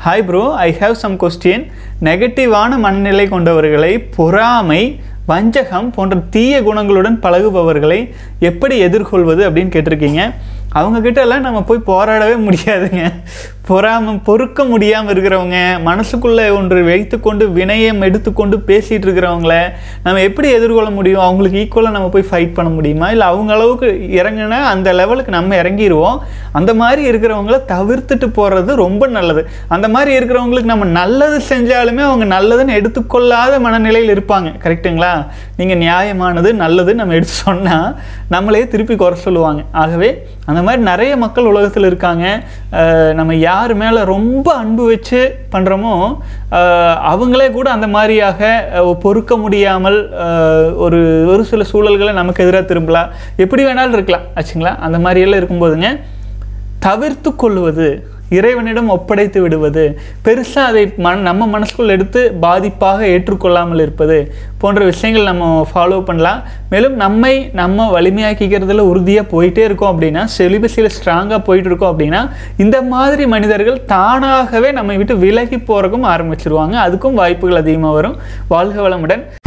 hi bro I have some question நெகட்டிவான மனநிலை கொண்டவர்களை பொறாமை வஞ்சகம் போன்ற தீய குணங்களுடன் பழகுபவர்களை எப்படி எதிர்கொள்வது அப்படின்னு கேட்டிருக்கீங்க அவங்க கிட்ட எல்லாம் நம்ம போய் போராடவே முடியாதுங்க பொறாம பொறுக்க முடியாமல் இருக்கிறவங்க மனசுக்குள்ளே ஒன்று வைத்துக்கொண்டு வினயம் எடுத்துக்கொண்டு பேசிகிட்டு இருக்கிறவங்கள நம்ம எப்படி எதிர்கொள்ள முடியும் அவங்களுக்கு ஈக்குவலாக நம்ம போய் ஃபைட் பண்ண முடியுமா இல்லை அவங்க அளவுக்கு இறங்குனா அந்த லெவலுக்கு நம்ம இறங்கிடுவோம் அந்த மாதிரி இருக்கிறவங்கள தவிர்த்துட்டு போகிறது ரொம்ப நல்லது அந்த மாதிரி இருக்கிறவங்களுக்கு நம்ம நல்லது செஞ்சாலுமே அவங்க நல்லதுன்னு எடுத்துக்கொள்ளாத மனநிலையில் இருப்பாங்க கரெக்ட்டுங்களா நீங்கள் நியாயமானது நல்லது நம்ம எடுத்து சொன்னால் நம்மளே திருப்பி குறை சொல்லுவாங்க ஆகவே அந்த மாதிரி நிறைய மக்கள் உலகத்தில் இருக்காங்க அஹ் நம்ம யார் மேலே ரொம்ப அன்பு வச்சு பண்ணுறோமோ அவங்களே கூட அந்த மாதிரியாக அஹ், பொறுக்க முடியாமல் அஹ், ஒரு ஒரு சில சூழல்களை நமக்கு எதிராக திரும்பலாம் எப்படி வேணாலும் இருக்கலாம் ஆச்சுங்களா அந்த மாதிரியெல்லாம் இருக்கும்போதுங்க தவிர்த்து கொள்வது இறைவனிடம் ஒப்படைத்து விடுவது பெருசாக அதை மன நம்ம மனசுக்குள் எடுத்து பாதிப்பாக ஏற்றுக்கொள்ளாமல் இருப்பது போன்ற விஷயங்கள் நம்ம ஃபாலோ பண்ணலாம் மேலும் நம்மை நம்ம வலிமையாக்கிக்கிறதுல உறுதியாக போயிட்டே இருக்கோம் அப்படின்னா செலிபஸில் ஸ்ட்ராங்காக போயிட்டு இருக்கோம் அப்படின்னா இந்த மாதிரி மனிதர்கள் தானாகவே நம்மை விட்டு விலகி போகிறக்கும் ஆரம்பிச்சிருவாங்க அதுக்கும் வாய்ப்புகள் அதிகமாக வரும் வாழ்க வளமுடன்